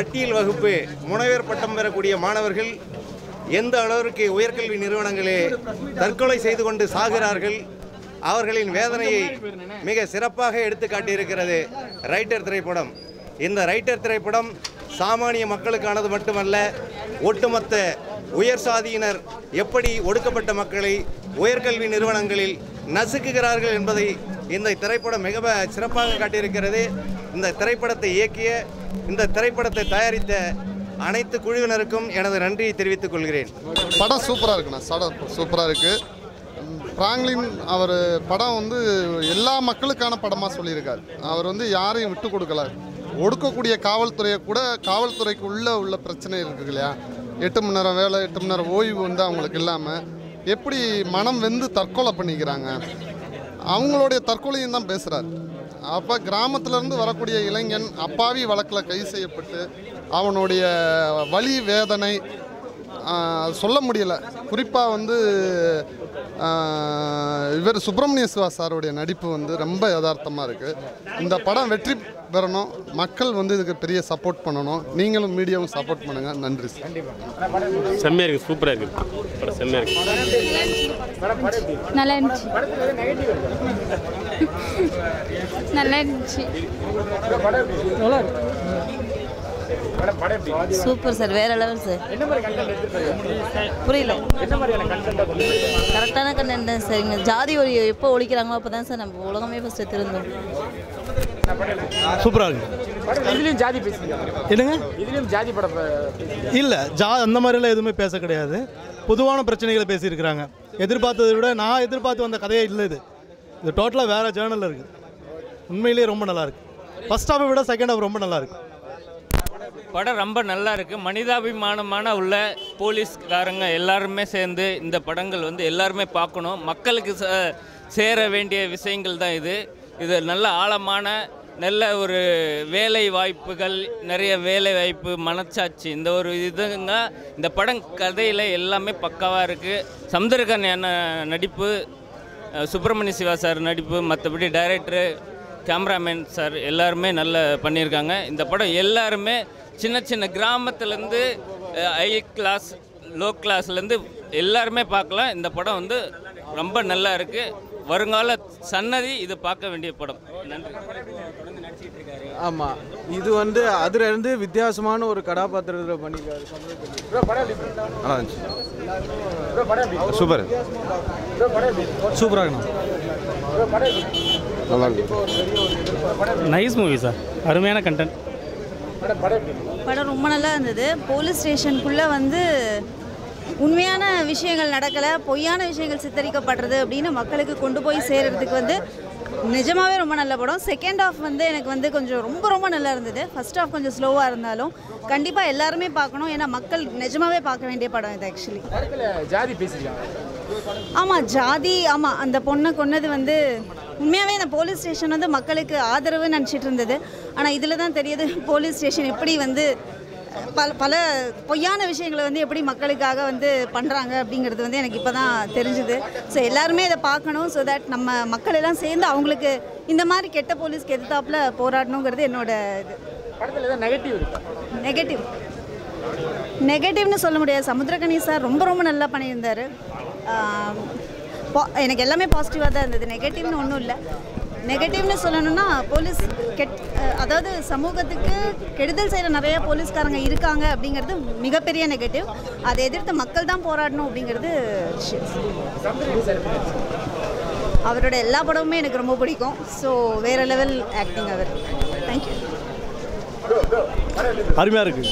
பட்டியல் வகுப்பு முனைவர் பட்டம் பெறக்கூடிய மாணவர்கள் எந்த அளவிற்கு உயர்கல்வி நிறுவனங்களே தற்கொலை செய்து கொண்டு சாகிறார்கள் அவர்களின் வேதனையை மிக சிறப்பாக எடுத்து காட்டியிருக்கிறது ரைட்டர் திரைப்படம் இந்த ரைட்டர் திரைப்படம் சாமானிய மக்களுக்கானது மட்டுமல்ல ஒட்டுமொத்த உயர் சாதியினர் எப்படி ஒடுக்கப்பட்ட மக்களை உயர்கல்வி நிறுவனங்களில் நசுக்குகிறார்கள் என்பதை இந்த திரைப்படம் மிக சிறப்பாக காட்டியிருக்கிறது இந்த திரைப்படத்தை இயக்கிய இந்த திரைப்படத்தை தயாரித்த அனைத்து குழுவினருக்கும் எனது நன்றியை தெரிவித்துக் கொள்கிறேன் படம் சூப்பராக இருக்குண்ணா படம் சூப்பராக இருக்குது பிராங்க்லின் அவர் படம் வந்து எல்லா மக்களுக்கான படமாக சொல்லியிருக்காரு அவர் வந்து யாரையும் விட்டு கொடுக்கல ஒடுக்கக்கூடிய காவல்துறையை கூட காவல்துறைக்கு உள்ளே உள்ள பிரச்சனை இருக்குது இல்லையா எட்டு மணி நேரம் வேலை எட்டு மணி நேரம் ஓய்வு வந்து அவங்களுக்கு இல்லாமல் எப்படி மனம் வெந்து தற்கொலை பண்ணிக்கிறாங்க அவங்களுடைய தற்கொலையும் தான் பேசுகிறார் அப்போ கிராமத்திலேருந்து வரக்கூடிய இளைஞன் அப்பாவி வழக்கில் கைது செய்யப்பட்டு அவனுடைய வலி வேதனை ஆஹ், சொல்ல முடியல குறிப்பாக வந்து ஆஹ், இவர் சுப்பிரமணிய சிவா சாருடைய நடிப்பு வந்து ரொம்ப யதார்த்தமாக இருக்குது இந்த படம் வெற்றி பெறணும் மக்கள் வந்து இதுக்கு பெரிய சப்போர்ட் பண்ணணும் நீங்களும் மீடியாவும் சப்போர்ட் பண்ணுங்கள் நன்றி சார் செம்மையாக இருக்குது சூப்பராக இருக்குது படம் செம்மையாக இருக்குது நல்லா இருந்துச்சு நல்லா இருந்துச்சு சூப்பர் சார் வேற லெவல் சார் புரியல கரெக்டான கண்டென்ட் தான் சார் இங்கே ஜாதி ஒளி எப்போ ஒழிக்கிறாங்களோ அப்போ தான் சார் நம்ம உலகமே ஃபஸ்ட்டு திருந்தோம் சூப்பராக இருக்கு இதுலயும் ஜாதி பேசுறீங்க என்னங்க இதுலயும் ஜாதி படம் இல்லை ஜா அந்த மாதிரிலாம் எதுவுமே பேச கிடையாது பொதுவான பிரச்சனைகளை பேசியிருக்கிறாங்க எதிர்பார்த்ததை விட நான் எதிர்பார்த்து வந்த கதையே இல்லை இது இது டோட்டலாக வேறு ஜேர்னலில் இருக்குது உண்மையிலேயே ரொம்ப நல்லா இருக்கு ஃபர்ஸ்ட் ஹாஃபை விட செகண்ட் ஹாஃப் ரொம்ப நல்லா இருக்கு படம் ரொம்ப நல்லா இருக்கு மனிதாபிமானமான உள்ள போலீஸ்காரங்க எல்லாருமே சேர்ந்து இந்த படங்கள் வந்து எல்லாருமே பார்க்கணும் மக்களுக்கு ச- சேர வேண்டிய விஷயங்கள் தான் இது இது நல்ல ஆழமான நல்ல ஒரு வேலை வாய்ப்புகள் நிறைய வேலை வாய்ப்பு மனச்சாட்சி இந்த ஒரு இதுங்க இந்த படம் கதையில் எல்லாமே பக்காவாக இருக்குது சமுத்திரகன் என்ன நடிப்பு அஹ், சுப்பிரமணிய சிவா சார் நடிப்பு மற்றபடி டைரக்டரு கேமராமேன் சார் எல்லாருமே நல்ல பண்ணியிருக்காங்க இந்த படம் எல்லாருமே சின்ன சின்ன கிராமத்துலேருந்து ஹை கிளாஸ் லோ கிளாஸ்லேருந்து எல்லாருமே பார்க்கலாம் இந்த படம் வந்து ரொம்ப நல்லா இருக்குது வருங்கால சன்னதி இது பார்க்க வேண்டிய படம் நன்றி ஆமாம் இது வந்து அதுல இருந்து வித்தியாசமான ஒரு கதாபாத்திரத்தில் பண்ணியிருக்காரு நல்லா இருந்துச்சு சூப்பர் சூப்பராக இருக்கணும் நல்லா இருக்கு நைஸ் மூவி சார் அருமையான கண்டென்ட் படம் ரொம்ப நல்லா இருந்தது போலீஸ் ஸ்டேஷனுக்குள்ளே வந்து உண்மையான விஷயங்கள் நடக்கலை பொய்யான விஷயங்கள் சித்தரிக்கப்படுறது அப்படின்னு மக்களுக்கு கொண்டு போய் சேர்றதுக்கு வந்து நிஜமாவே ரொம்ப நல்ல படம் செகண்ட் ஹாஃப் வந்து எனக்கு வந்து கொஞ்சம் ரொம்ப ரொம்ப நல்லா இருந்தது ஃபர்ஸ்ட் ஹாஃப் கொஞ்சம் ஸ்லோவாக இருந்தாலும் கண்டிப்பாக எல்லாருமே பார்க்கணும் ஏன்னா மக்கள் நிஜமாவே பார்க்க வேண்டிய படம் இது ஆக்சுவலி படத்துல ஜாதி பேசிருக்காங்க ஆமாம் ஜாதி ஆமாம் அந்த பொண்ணை கொன்னது வந்து உண்மையாகவே இந்த போலீஸ் ஸ்டேஷன் வந்து மக்களுக்கு ஆதரவு நினச்சிட்டு இருந்தது ஆனால் இதில் தான் தெரியுது போலீஸ் ஸ்டேஷன் எப்படி வந்து பல பல பொய்யான விஷயங்களை வந்து எப்படி மக்களுக்காக வந்து பண்ணுறாங்க அப்படிங்கிறது வந்து எனக்கு இப்போ தான் தெரிஞ்சுது ஸோ எல்லாருமே இதை பார்க்கணும் ஸோ தட் நம்ம மக்கள் எல்லாம் சேர்ந்து அவங்களுக்கு இந்த மாதிரி கெட்ட போலீஸ்க்கு எதிர்த்தாப்புல போராடணுங்கிறது என்னோட இது படத்துல ஏதாவது நெகட்டிவ் இருக்கா நெகட்டிவ் நெகட்டிவ்னு சொல்ல முடியாது சமுத்திரகனி சார் ரொம்ப ரொம்ப நல்லா பண்ணியிருந்தார் எனக்கு எல்லாமே பாசிட்டிவாக தான் இருந்தது நெகட்டிவ்னு ஒன்றும் இல்லை நெகட்டிவ்னு சொல்லணும்னா போலீஸ் கெட் அஹ், அதாவது சமூகத்துக்கு கெடுதல் செய்கிற நிறைய போலீஸ்காரங்க இருக்காங்க அப்படிங்கிறது மிகப்பெரிய நெகட்டிவ் அதை எதிர்த்து மக்கள் தான் போராடணும் அப்படிங்கிறது விஷயம் அவரோட எல்லா படமுமே எனக்கு ரொம்ப பிடிக்கும் ஸோ வேறு லெவல் ஆக்டிங் அவர் தேங்க்யூ அருமையாக இருக்குது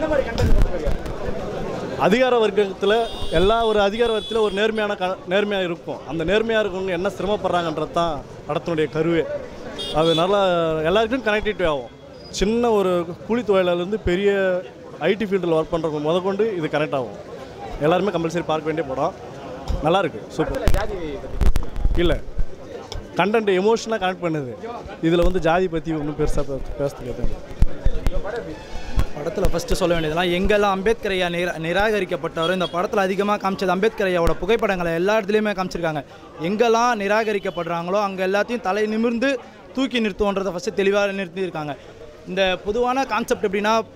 அதிகார வர்க்கத்தில் எல்லா ஒரு அதிகார வர்க்கத்தில் ஒரு நேர்மையான க நேர்மையாக இருக்கும் அந்த நேர்மையாக இருக்கவங்க என்ன சிரமப்படுறாங்கன்றது தான் படத்தினுடைய கருவே அது நல்லா எல்லாருக்கும் கனெக்டிவிட்டி ஆகும் சின்ன ஒரு கூலி தொழிலாளர்லேருந்து பெரிய ஐடி ஃபீல்டில் ஒர்க் பண்ணுறவங்க முதற்கொண்டு இது கனெக்ட் ஆகும் எல்லாருமே கம்பல்சரி பார்க்க வேண்டிய படம் நல்லா இருக்கு சூப்பர் ஜாதி பத்தி இல்லை கண்டென்ட் எமோஷனாக கனெக்ட் பண்ணுது இதில் வந்து ஜாதி பற்றி ஒன்றும் பெருசாக பேசுறதுக்கு எதுவும் இல்லை. படத்தில் ஃபஸ்ட்டு சொல்ல வேண்டியதெல்லாம் எங்கெல்லாம் அம்பேத்கர் ஐயா நிரா நிராகரிக்கப்பட்டாரோ இந்த படத்தில் அதிகமாக காமிச்சது அம்பேத்கர் ஐயாவோட புகைப்படங்களை எல்லா இடத்துலையுமே காமிச்சிருக்காங்க எங்கெல்லாம் நிராகரிக்கப்படுறாங்களோ அங்கே எல்லாத்தையும் தலை நிமிர்ந்து தூக்கி நிறுத்துவோன்றதை ஃபஸ்ட்டு தெளிவாக நிறுத்தியிருக்காங்க இந்த பொதுவான கான்செப்ட் எப்படின்னா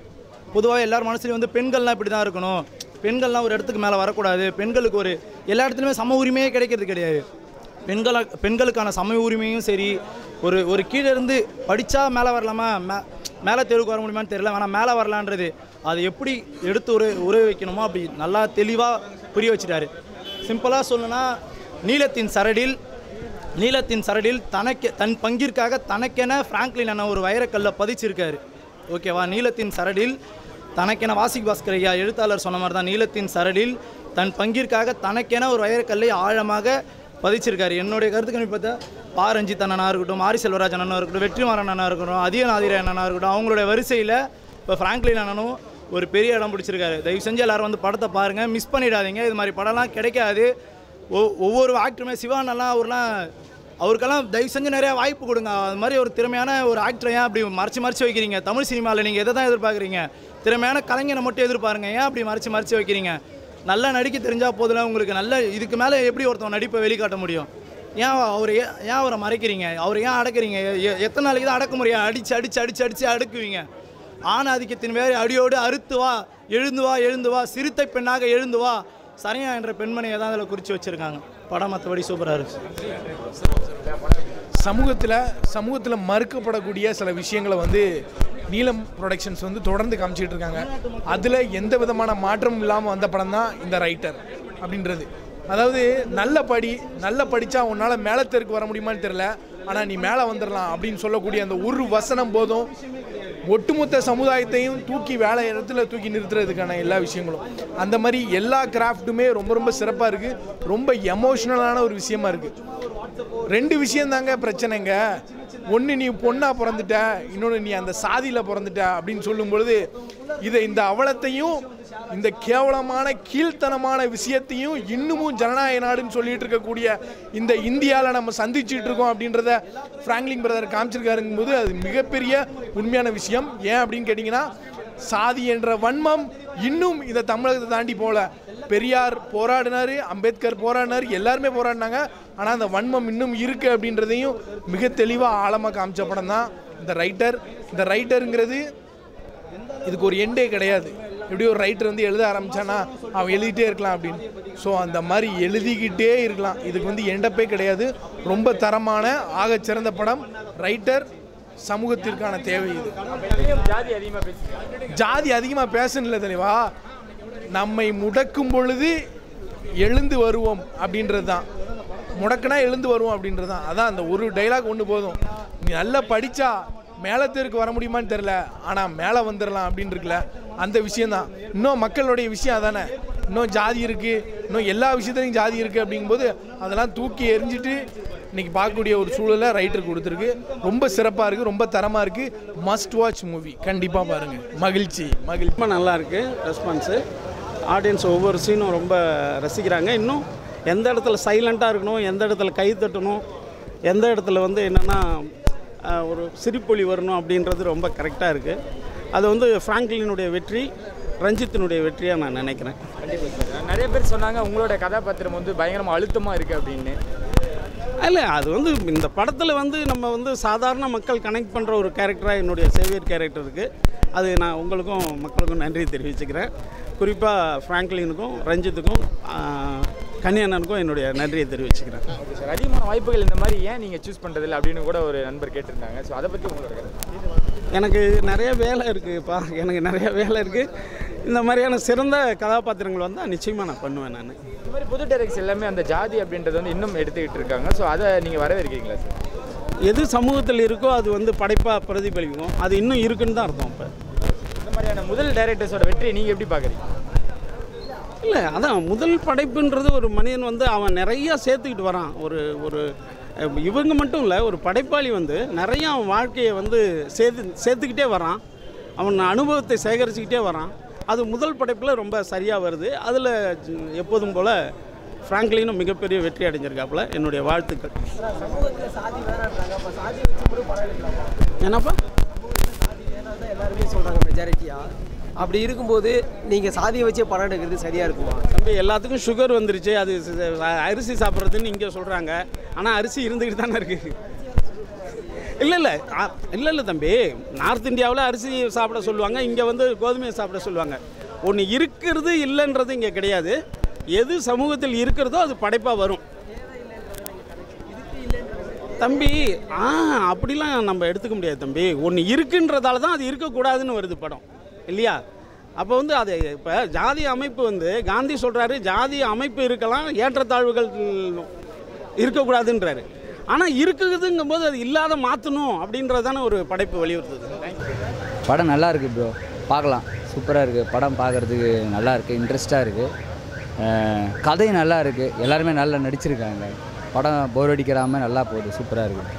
பொதுவாக எல்லார் மனசுலையும் வந்து பெண்கள்லாம் இப்படி தான் இருக்கணும் பெண்கள்லாம் ஒரு இடத்துக்கு மேலே வரக்கூடாது பெண்களுக்கு ஒரு எல்லா இடத்துலையுமே சம உரிமையே கிடைக்கிறது கிடையாது பெண்கள பெண்களுக்கான சம உரிமையும் சரி ஒரு ஒரு கீழே இருந்து படித்தா மேலே வரலாமா மே மேலே தெருவுக்கு வர முடியுமான்னு தெரியல வேணால் மேலே வரலான்றது அதை எப்படி எடுத்து உரை உரை வைக்கணுமோ அப்படி நல்லா தெளிவாக புரிய வச்சுட்டாரு சிம்பிளாக சொல்லணும்னா நீலத்தின் சரடில் நீலத்தின் சரடில் தனக்கு தன் பங்கிற்காக தனக்கென ஃப்ராங்க்லின் அண்ணா ஒரு வைரக்கல்லை பதிச்சிருக்காரு ஓகேவா நீலத்தின் சரடில் தனக்கென வாசிக் பாஸ்கர் ஐயா எழுத்தாளர் சொன்ன மாதிரி தான் நீலத்தின் சரடில் தன் பங்கிற்காக தனக்கென ஒரு வைரக்கல்லை ஆழமாக பதிச்சிருக்காரு என்னுடைய கருத்து கணிப்பு பார்த்தா பா ரஞ்சித் அண்ணனா இருக்கட்டும் மாரி செல்வராஜ் அண்ணனா இருக்கட்டும் வெற்றிமாறன் அண்ணா இருக்கட்டும் அதிகநாதிர அண்ணனா இருக்கட்டும் அவங்களுடைய வரிசையில் இப்போ ஃப்ராங்க்லின் அண்ணனும் ஒரு பெரிய இடம் பிடிச்சிருக்காரு தயவு செஞ்சு எல்லாரும் வந்து படத்தை பாருங்கள் மிஸ் பண்ணிடாதீங்க இது மாதிரி படம்லாம் கிடைக்காது ஒ- ஒவ்வொரு ஆக்டருமே சிவானெல்லாம் அவர்லாம் அவருக்கெல்லாம் தயவு செஞ்சு நிறைய வாய்ப்பு கொடுங்க அது மாதிரி ஒரு திறமையான ஒரு ஆக்டரை ஏன் அப்படி மறைச்சு மறைச்சு வைக்கிறீங்க தமிழ் சினிமாவில் நீங்கள் எதை தான் எதிர்பார்க்குறீங்க திறமையான கலைஞரை மட்டும் எதிர்பாருங்க ஏன் அப்படி மறைச்சு மறைச்சு வைக்கிறீங்க நல்லா நடிக்க தெரிஞ்சால் போதுல உங்களுக்கு நல்ல இதுக்கு மேலே எப்படி ஒருத்தவங்க நடிப்பை வெளிக்காட்ட முடியும் ஏன் அவர் ஏன் ஏன் அவரை மறைக்கிறீங்க அவர் ஏன் அடக்குறீங்க எ- எ- எத்தனை நாளைக்கு தான் அடக்க முடியும் அடிச்சு அடிச்சு அடிச்சு அடிச்சு அடக்குவீங்க ஆண் ஆதிக்கத்தின் வேறு அடியோடு அறுத்து வா எழுந்து வா எழுந்து வா சிறுத்தை பெண்ணாக எழுந்து வா சரியா என்ற பெண்மணியை தான் அதில் குறித்து வச்சுருக்காங்க படம் மற்றபடி சூப்பராக இருக்கு சமூகத்தில் சமூகத்தில் மறுக்கப்படக்கூடிய சில விஷயங்களை வந்து நீலம் ப்ரொடக்ஷன்ஸ் வந்து தொடர்ந்து காமிச்சிட்டு இருக்காங்க அதில் எந்த விதமான மாற்றமும் இல்லாமல் வந்த படம் தான் இந்த ரைட்டர் அப்படின்றது அதாவது நல்ல படி நல்ல படித்தா உன்னால் மேலே தெருக்கு வர முடியுமான்னு தெரில ஆனால் நீ மேலே வந்துடலாம் அப்படின்னு சொல்லக்கூடிய அந்த ஒரு வசனம் போதும் ஒட்டுமொத்த சமுதாயத்தையும் தூக்கி வேலை இடத்துல தூக்கி நிறுத்துறதுக்கான எல்லா விஷயங்களும் அந்த மாதிரி எல்லா கிராஃப்ட்டுமே ரொம்ப ரொம்ப சிறப்பாக இருக்குது ரொம்ப எமோஷ்னலான ஒரு விஷயமா இருக்குது ரெண்டு விஷயம் தாங்க பிரச்சனைங்க ஒன்று நீ பொண்ணாக பிறந்துட்ட இன்னொன்று நீ அந்த சாதியில் பிறந்துட்ட அப்படின்னு சொல்லும் பொழுது இதை இந்த அவலத்தையும் இந்த கேவலமான கீழ்த்தனமான விஷயத்தையும் இன்னமும் ஜனநாயக நாடுன்னு சொல்லிட்டு இருக்கக்கூடிய இந்த இந்தியாவில் நம்ம சந்திச்சுட்டு இருக்கோம் அப்படின்றத ஃப்ராங்க்லின் பிரதர் காமிச்சிருக்காருங்கும் போது அது மிகப்பெரிய உண்மையான விஷயம் ஏன் அப்படின்னு கேட்டிங்கன்னா சாதி என்ற வன்மம் இன்னும் இந்த தமிழகத்தை தாண்டி போகல பெரியார் போராடினாரு அம்பேத்கர் போராடினார் எல்லாருமே போராடினாங்க ஆனால் அந்த வன்மம் இன்னும் இருக்கு அப்படின்றதையும் மிக தெளிவாக ஆழமாக காமிச்ச படம் தான் இந்த ரைட்டர் இந்த ரைட்டருங்கிறது இதுக்கு ஒரு எண்டே கிடையாது எப்படி ஒரு ரைட்டர் வந்து எழுத ஆரம்பிச்சானா அவன் எழுதிட்டே இருக்கலாம் அப்படின்னு ஸோ அந்த மாதிரி எழுதிக்கிட்டே இருக்கலாம் இதுக்கு வந்து எண்டப்பே கிடையாது ரொம்ப தரமான ஆகச் சிறந்த படம் ரைட்டர் சமூகத்திற்கான தேவை இது ஜாதி அதிகமாக பேசுகிறாங்க ஜாதி அதிகமாக பேசணும்ல தெளிவா நம்மை முடக்கும் பொழுது எழுந்து வருவோம் அப்படின்றது தான் முடக்குனா எழுந்து வருவோம் அப்படின்றது தான் அதான் அந்த ஒரு டைலாக் ஒன்று போதும் நீ நல்லா படித்தா மேலே தெருக்கு வர முடியுமான்னு தெரில ஆனால் மேலே வந்துடலாம் அப்படின்னு இருக்குல்ல அந்த விஷயந்தான் இன்னும் மக்களுடைய விஷயம் அதானே இன்னும் ஜாதி இருக்குது இன்னும் எல்லா விஷயத்துலையும் ஜாதி இருக்குது அப்படிங்கும்போது அதெல்லாம் தூக்கி எறிஞ்சிட்டு இன்னைக்கு பார்க்கக்கூடிய ஒரு சூழலை ரைட்டர் கொடுத்துருக்கு ரொம்ப சிறப்பாக இருக்குது ரொம்ப தரமாக இருக்குது மஸ்ட் வாட்ச் மூவி கண்டிப்பாக பாருங்கள் மகிழ்ச்சி மகிழ்ச்சி ரொம்ப நல்லா இருக்கு ரெஸ்பான்ஸு ஆடியன்ஸ் ஒவ்வொரு சீனும் ரொம்ப ரசிக்கிறாங்க இன்னும் எந்த இடத்துல சைலண்ட்டாக இருக்கணும் எந்த இடத்துல கை தட்டணும் எந்த இடத்துல வந்து என்னென்னா ஒரு சிரிப்பொலி வரணும் அப்படின்றது ரொம்ப கரெக்டாக இருக்குது அது வந்து ஃப்ராங்க்லினுடைய வெற்றி ரஞ்சித்தினுடைய வெற்றியாக நான் நினைக்கிறேன் கண்டிப்பாக சார் நிறைய பேர் சொன்னாங்க உங்களோட கதாபாத்திரம் வந்து பயங்கரமாக அழுத்தமாக இருக்குது அப்படின்னு இல்லை அது வந்து இந்த படத்தில் வந்து நம்ம வந்து சாதாரண மக்கள் கனெக்ட் பண்ணுற ஒரு கேரக்டராக என்னுடைய சேவியர் கேரக்டர் இருக்குது அது நான் உங்களுக்கும் மக்களுக்கும் நன்றி தெரிவிச்சுக்கிறேன் குறிப்பாக ஃப்ராங்க்லினுக்கும் ரஞ்சித்துக்கும் ஆஹ், கன்னியண்ணனுக்கும் என்னுடைய நன்றியை தெரிவிச்சுக்கிறேன் ஓகே சார் அதிகமான வாய்ப்புகள் இந்த மாதிரி ஏன் நீங்கள் சூஸ் பண்ணுறதில்ல அப்படின்னு கூட ஒரு நண்பர் கேட்டிருந்தாங்க ஸோ அதை பற்றி உங்களோட கருத்து எனக்கு நிறைய வேலை இருக்குப்பா எனக்கு நிறைய வேலை இருக்குது இந்த மாதிரியான சிறந்த கதாபாத்திரங்கள் வந்தால் நிச்சயமாக நான் பண்ணுவேன் நான் இந்த மாதிரி புது டைரக்ட்ஸ் எல்லாமே அந்த ஜாதி அப்படின்றது வந்து இன்னும் எடுத்துக்கிட்டு இருக்காங்க ஸோ அதை நீங்கள் வரவேற்கிறீங்களா சார் எது சமூகத்தில் இருக்கோ அது வந்து படைப்பாக பிரதிபலிக்கும் அது இன்னும் இருக்குன்னு தான் அர்த்தம் இப்போ இந்த மாதிரியான முதல் டைரக்டர்ஸோட வெற்றியை நீங்கள் எப்படி பார்க்குறீங்க இல்லை அதான் முதல் படைப்புன்றது ஒரு மனிதன் வந்து அவன் நிறையா சேர்த்துக்கிட்டு வரான் ஒரு ஒரு அஹ், இவங்க மட்டும் இல்லை ஒரு படைப்பாளி வந்து நிறையா அவன் வாழ்க்கையை வந்து சேர்த்து சேர்த்துக்கிட்டே வரான் அவன் அனுபவத்தை சேகரிச்சுக்கிட்டே வரான் அது முதல் படைப்பில் ரொம்ப சரியாக வருது அதில் எப்போதும் போல் ஃப்ராங்க்லினும் மிகப்பெரிய வெற்றி அடைஞ்சிருக்காப்புல என்னுடைய வாழ்த்துக்கள் என்னப்பா எல்லாருமே சொல்கிறாங்க மெஜாரிட்டியாக அப்படி இருக்கும்போது நீங்கள் சாதியை வச்சே படம் எடுக்கிறது சரியாக இருக்குமா தம்பி எல்லாத்துக்கும் சுகர் வந்துருச்சு அது ச- அரிசி சாப்பிட்றதுன்னு இங்கே சொல்கிறாங்க ஆனால் அரிசி இருந்துக்கிட்டு தானே இருக்குது இல்லை இல்லை இல்லை இல்லை தம்பி நார்த் இந்தியாவில் அரிசி சாப்பிட சொல்லுவாங்க இங்கே வந்து கோதுமையை சாப்பிட சொல்லுவாங்க ஒன்று இருக்கிறது இல்லைன்றது இங்கே கிடையாது எது சமூகத்தில் இருக்கிறதோ அது படைப்பாக வரும் தம்பி ஆ அப்படிலாம் நம்ம எடுத்துக்க முடியாது தம்பி ஒன்று இருக்குன்றதால தான் அது இருக்கக்கூடாதுன்னு வருது படம் இல்லையா அப்போ வந்து அது இப்போ ஜாதி அமைப்பு வந்து காந்தி சொல்கிறாரு ஜாதி அமைப்பு இருக்கலாம் ஏற்றத்தாழ்வுகள் இருக்கக்கூடாதுன்றாரு ஆனால் இருக்குதுங்கும் போது அது இல்லாத மாற்றணும் அப்படின்றது தானே ஒரு படைப்பு வலியுறுத்துது படம் நல்லா இருக்குது ப்ரோ பார்க்கலாம் சூப்பராக இருக்குது படம் பார்க்குறதுக்கு நல்லா இருக்குது இன்ட்ரெஸ்ட்டாக இருக்குது கதை நல்லா இருக்குது எல்லாருமே நல்லா நடிச்சிருக்காங்க படம் போர் அடிக்கிறாமல் நல்லா போகுது சூப்பராக இருக்குது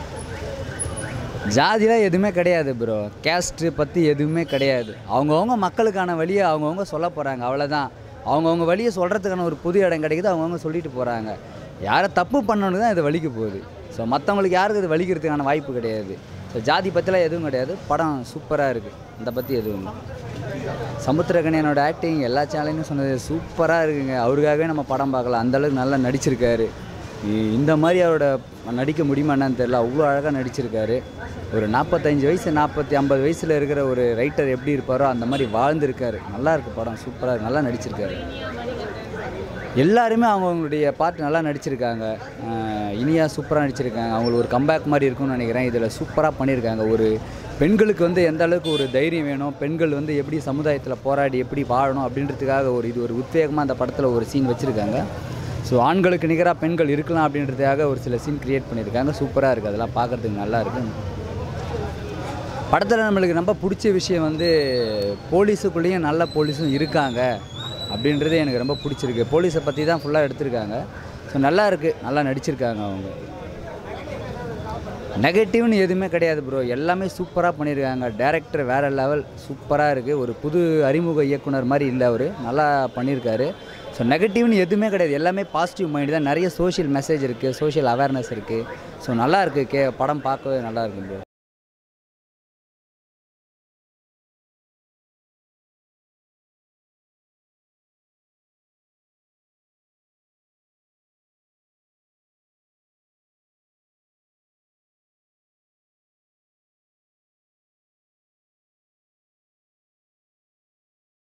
ஜாதிலாம் எதுவுமே கிடையாது ப்ரோ கேஸ்ட்டு பற்றி எதுவுமே கிடையாது அவங்கவுங்க மக்களுக்கான வழியை அவங்கவுங்க சொல்ல போகிறாங்க அவ்வளோதான் அவங்கவுங்க வழியை சொல்கிறதுக்கான ஒரு புது இடம் கிடைக்குது அவங்கவுங்க சொல்லிட்டு போகிறாங்க யாரை தப்பு பண்ணணும் தான் இது வலிக்க போகுது ஸோ மற்றவங்களுக்கு யாருக்கு இது வலிக்கிறதுக்கான வாய்ப்பு கிடையாது ஸோ ஜாதி பற்றிலாம் எதுவும் கிடையாது படம் சூப்பராக இருக்குது அதை பற்றி எதுவும் இல்லை சமுத்திரகனியனோட ஆக்டிங் எல்லா சேனலையும் சொன்னது சூப்பராக இருக்குங்க அவருக்காகவே நம்ம படம் பார்க்கலாம் அந்தளவுக்கு நல்லா நடிச்சிருக்காரு இ- இந்த மாதிரி அவரோட நடிக்க முடியுமா என்னன்னு தெரியல அவ்வளோ அழகாக நடிச்சிருக்காரு ஒரு நாற்பத்தஞ்சு வயசு நாற்பத்தி ஐம்பது வயசில் இருக்கிற ஒரு ரைட்டர் எப்படி இருப்பாரோ அந்த மாதிரி வாழ்ந்திருக்காரு நல்லா இருக்கு படம் சூப்பராக இருக்கு நல்லா நடிச்சிருக்காரு எல்லாருமே அவங்கவுங்களுடைய பார்ட் நல்லா நடிச்சிருக்காங்க அஹ் இனியா சூப்பராக நடிச்சிருக்காங்க அவங்களுக்கு ஒரு கம்பேக் மாதிரி இருக்கும்னு நினைக்கிறேன் இதில் சூப்பராக பண்ணியிருக்காங்க ஒரு பெண்களுக்கு வந்து எந்த அளவுக்கு ஒரு தைரியம் வேணும் பெண்கள் வந்து எப்படி சமுதாயத்தில் போராடி எப்படி வாழணும் அப்படின்றதுக்காக ஒரு இது ஒரு உத்வேகமாக அந்த படத்தில் ஒரு சீன் வச்சுருக்காங்க ஸோ ஆண்களுக்கு நிகராக பெண்கள் இருக்கலாம் அப்படின்றதுக்காக ஒரு சில சீன் கிரியேட் பண்ணியிருக்காங்க சூப்பராக இருக்குது அதெல்லாம் பார்க்குறதுக்கு நல்லா இருக்குது படத்தில் நம்மளுக்கு ரொம்ப பிடிச்ச விஷயம் வந்து போலீஸுக்குள்ளேயும் நல்ல போலீஸும் இருக்காங்க அப்படின்றது எனக்கு ரொம்ப பிடிச்சிருக்கு போலீஸை பற்றி தான் ஃபுல்லாக எடுத்திருக்காங்க ஸோ நல்லா இருக்குது நல்லா நடிச்சிருக்காங்க அவங்க நெகட்டிவ்னு எதுவுமே கிடையாது ப்ரோ எல்லாமே சூப்பராக பண்ணியிருக்காங்க டேரக்டர் வேறு லெவல் சூப்பராக இருக்குது ஒரு புது அறிமுக இயக்குனர் மாதிரி இல்லை அவர் நல்லா பண்ணியிருக்காரு ஸோ நெகட்டிவ்னு எதுவுமே கிடையாது எல்லாமே பாசிட்டிவ் மைண்ட் தான் நிறைய சோஷியல் மெசேஜ் இருக்குது சோஷியல் அவேர்னஸ் இருக்குது ஸோ நல்லா இருக்குது கே படம் பார்க்கவே நல்லா இருக்கு ப்ரோ